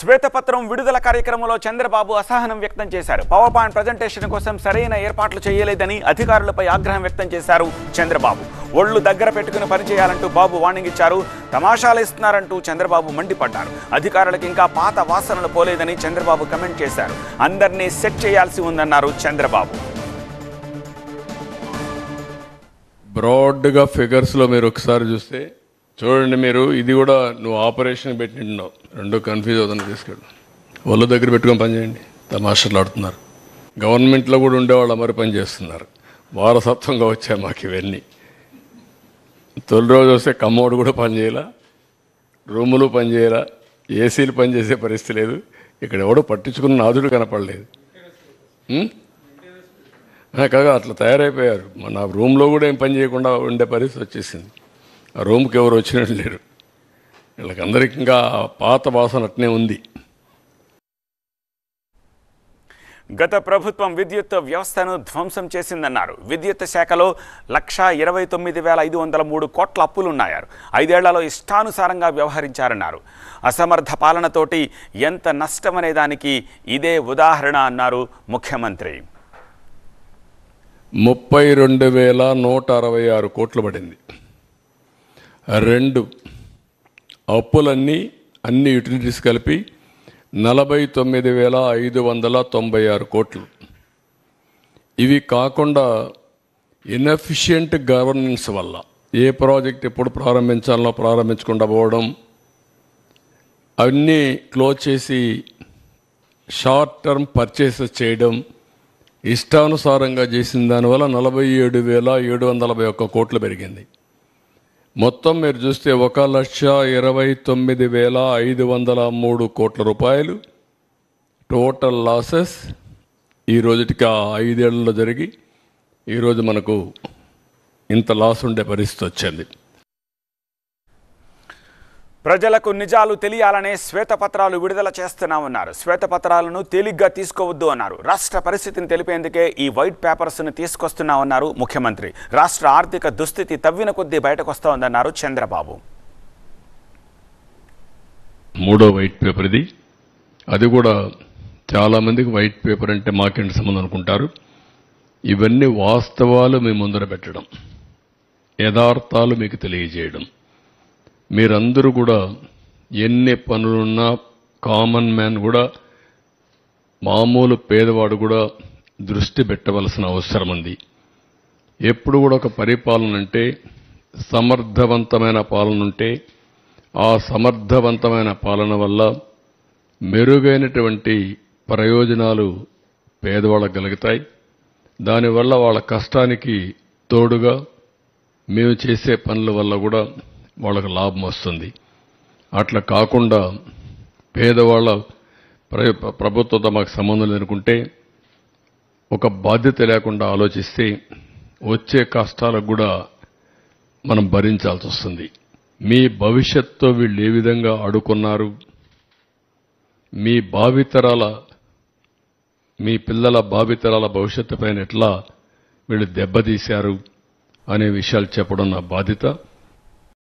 శ్వేతపత్రం విడుదల కార్యక్రమంలో చంద్రబాబు అసహనం వ్యక్తం చేశారు పవర్ పాయింట్ ప్రజెంటేషన్ కోసం సరైన ఏర్పాట్లు చేయలేదని అధికారులపై ఆగ్రహం వ్యక్తం చేశారు చంద్రబాబు ఒళ్ళు దగ్గర పెట్టుకుని పనిచేయాలంటూ బాబు వార్నింగ్ ఇచ్చారు తమాషాలు ఇస్తున్నారంటూ చంద్రబాబు మండిపడ్డారు అధికారులకు ఇంకా పాత వాసనలు పోలేదని చంద్రబాబు కమెంట్ చేశారు అందరినీ సెట్ చేయాల్సి ఉందన్నారు చంద్రబాబు బ్రాడ్గా ఫిగర్స్లో మీరు ఒకసారి చూస్తే చూడండి మీరు ఇది కూడా నువ్వు ఆపరేషన్ పెట్టినావు రెండు కన్ఫ్యూజ్ అవుతుంది తీసుకెళ్ళు ఒళ్ళు దగ్గర పెట్టుకొని పని చేయండి తమాషాలు ఆడుతున్నారు గవర్నమెంట్లో కూడా ఉండేవాళ్ళు మరి పని చేస్తున్నారు వారసత్వంగా వచ్చాయి మాకు ఇవన్నీ తొలి రోజు వస్తే కమ్మోడు కూడా పని చేయాల రూములు పని చేయాల ఏసీలు పని చేసే పరిస్థితి లేదు ఇక్కడ ఎవడో పట్టించుకున్న నాదుడు కనపడలేదు ఉం? ఆ, కాగా అట్లా తయారైపోయారు మన రూమ్లో కూడా ఏం పని చేయకుండా ఉండే పరిస్థితి వచ్చేసింది ఆ రూమ్కి ఎవరు వచ్చినట్టు లేరు వీళ్ళకందరికీ ఇంకా ఆ పాత వాసన అట్నే ఉంది గత ప్రభుత్వం విద్యుత్ వ్యవస్థను ధ్వంసం చేసిందన్నారు విద్యుత్ శాఖలో లక్ష ఇరవై తొమ్మిది వేల ఐదు వందల మూడు కోట్ల అప్పులున్నాయారు ఐదేళ్లలో ఇష్టానుసారంగా వ్యవహరించారన్నారు అసమర్థ పాలనతోటి ఎంత నష్టమనే దానికి ఇదే ఉదాహరణ అన్నారు ముఖ్యమంత్రి ముప్పై రెండు వేల నూట అరవై ఆరు కోట్లు పడింది రెండు అప్పులన్నీ అన్ని యూటిలిటీస్ కలిపి నలభై తొమ్మిది వేల ఐదు వందల తొంభై ఆరు కోట్లు ఇవి కాకుండా ఇన్ఎఫిషియంట్ గవర్నెన్స్ వల్ల ఏ ప్రాజెక్ట్ ఎప్పుడు ప్రారంభించాలో ప్రారంభించకుండా పోవడం అవన్నీ క్లోజ్ చేసి షార్ట్ టర్మ్ పర్చేసెస్ చేయడం ఇష్టానుసారంగా చేసిన దానివల్ల నలభై ఏడు వేల ఏడు వందల నలభై ఒక్క కోట్లు పెరిగింది మొత్తం మీరు చూస్తే ఒక లక్ష ఇరవై తొమ్మిది వేల ఐదు వందల మూడు కోట్ల రూపాయలు టోటల్ లాసెస్ ఈ రోజుటికి ఆ ఐదేళ్లలో జరిగి ఈరోజు మనకు ఇంత లాస్ ఉండే పరిస్థితి వచ్చింది ప్రజలకు నిజాలు తెలియాలనే శ్వేతపత్రాలు విడుదల చేస్తున్నామన్నారు శ్వేతపత్రాలను తేలిగ్గా తీసుకోవద్దు అన్నారు రాష్ట్ర పరిస్థితిని తెలిపేందుకే ఈ వైట్ పేపర్స్ను తీసుకొస్తున్నామన్నారు ముఖ్యమంత్రి రాష్ట్ర ఆర్థిక దుస్థితి తవ్విన కొద్దీ బయటకొస్తోందన్నారు చంద్రబాబు మూడో వైట్ పేపర్ ఇది అది కూడా చాలామందికి వైట్ పేపర్ అంటే మాకేంటి సంబంధం అనుకుంటారు ఇవన్నీ వాస్తవాలు మీ ముందర పెట్టడం యథార్థాలు మీకు తెలియజేయడం మీరందరూ కూడా ఎన్ని పనులున్నా కామన్ మ్యాన్ కూడా మామూలు పేదవాడు కూడా దృష్టి పెట్టవలసిన అవసరం ఉంది ఎప్పుడు కూడా ఒక పరిపాలన అంటే సమర్థవంతమైన పాలన ఉంటే ఆ సమర్థవంతమైన పాలన వల్ల మెరుగైనటువంటి ప్రయోజనాలు పేదవాళ్ళకు కలుగుతాయి దానివల్ల వాళ్ళ కష్టానికి తోడుగా మేము చేసే పనుల వల్ల కూడా వాళ్ళకు లాభం వస్తుంది అట్లా కాకుండా పేదవాళ్ళ ప్ర- ప్రభుత్వంతో మాకు సంబంధం లేనుకుంటే ఒక బాధ్యత లేకుండా ఆలోచిస్తే వచ్చే కష్టాలకు కూడా మనం భరించాల్సి వస్తుంది మీ భవిష్యత్తుతో వీళ్ళు ఏ విధంగా ఆడుకున్నారు మీ భావితరాల మీ పిల్లల భావితరాల భవిష్యత్తు పైన ఎట్లా వీళ్ళు దెబ్బతీశారు అనే విషయాలు చెప్పడం నా బాధ్యత